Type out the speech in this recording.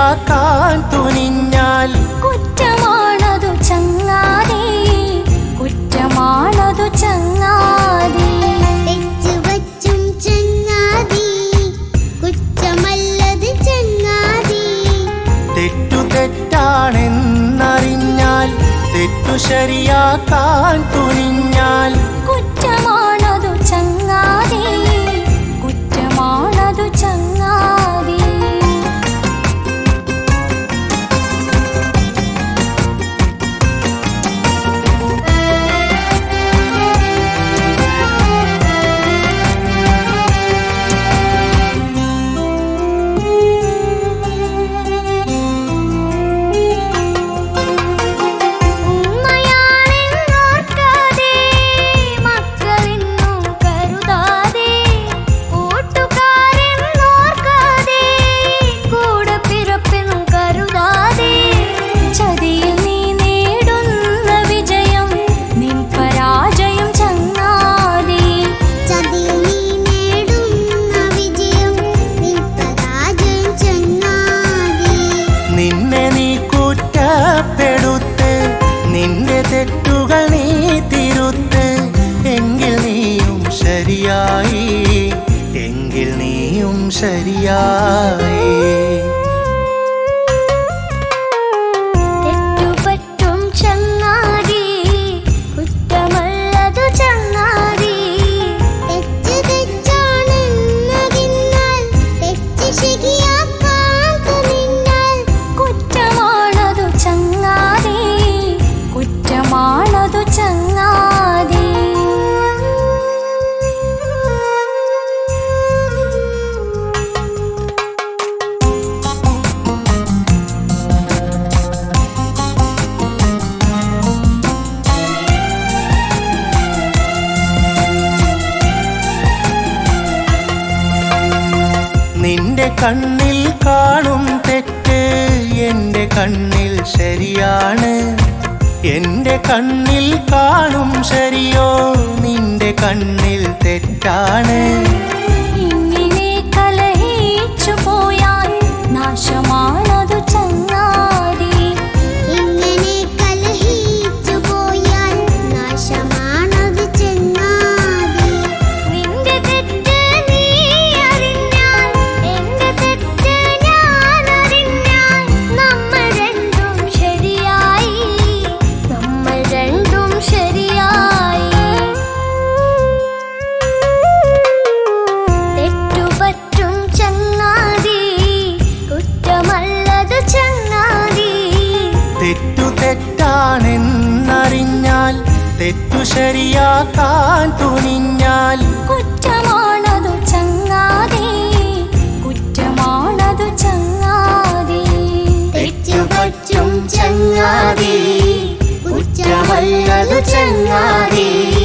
ശരിയാക്കാൻ തുനിഞ്ഞാൽ കുറ്റമാണതു ചങ്ങാതി കുറ്റമാണതു ചങ്ങാതി തെച്ചു വച്ചും ചങ്ങാതി കുറ്റമല്ലത് ചങ്ങാതി തെറ്റു തെറ്റാണെന്നറിഞ്ഞാൽ തെറ്റു ശരിയാക്കാൻ തുനിഞ്ഞാൽ കുറ്റമാണതു ചങ്ങാതി കുറ്റമാണതു ചങ്ങാതി ഉമ്മയാണെന്നോർക്കാതെ മക്കളിന്നും കരുതാതെ കൂട്ടുകാരെന്നോർക്കാതെ കൂടെ പിറപ്പെന്നും കരുതാതെ ചതിയിൽ നീ നേടുന്ന വിജയം നിൻ പരാജയം ചങ്ങാതി ചതിയിൽ നീ നേടുന്ന വിജയം നിൻ പരാജയം ചങ്ങാതി നിന്നെ നീ കുറ്റപ്പെടുത്ത് നിന്റെ തെറ്റുകൾ നീ തിരുത്ത് എങ്കിൽ നീയും ശരിയായി എങ്കിൽ നീയും ശരിയായി തെറ്റുപറ്റും ചങ്ങാതി കുറ്റമല്ലതു ചങ്ങാതി തെറ്റ് തെറ്റാണെന്നറിഞ്ഞാൽ തെറ്റ് ശരിയാക്കാൻ തുനിഞ്ഞാൽ കുറ്റമാണതു ചങ്ങാതി കുറ്റമാണതു ചങ്ങാതി നിന്റെ കണ്ണിൽ കാണും തെറ്റ് എന്റെ കണ്ണിൽ ശരിയാണ് എന്റെ കണ്ണിൽ കാണും ശരിയോ നിന്റെ കണ്ണിൽ തെറ്റാണ് ഇങ്ങനെ കലഹിച്ചു പോയാൽ നാശമാണതു ചങ്ങാതി ഇങ്ങനെ കലഹിച്ചു പോയാൽ നാശമാണത് ചങ്ങാതി നിന്റെ തെറ്റ് നീ അറിഞ്ഞാൽ എന്റെ തെറ്റ് ഞാൻ അറിഞ്ഞാൽ നമ്മൾ രണ്ടും ശരിയായി നമ്മൾ രണ്ടും ശരിയായി തെറ്റുപറ്റും ചങ്ങാതി കുറ്റമല്ലത് ചങ്ങാതി തെറ്റു തെറ്റാണെന്നറിഞ്ഞാൽ തെറ്റു ശരിയാക്കാൻ തുനിഞ്ഞാൽ കുറ്റമാണതു ചങ്ങാതി കുറ്റമാണതു ചങ്ങാതി തെറ്റുപറ്റും ചങ്ങാതി കുറ്റമല്ലതു ചങ്ങാതി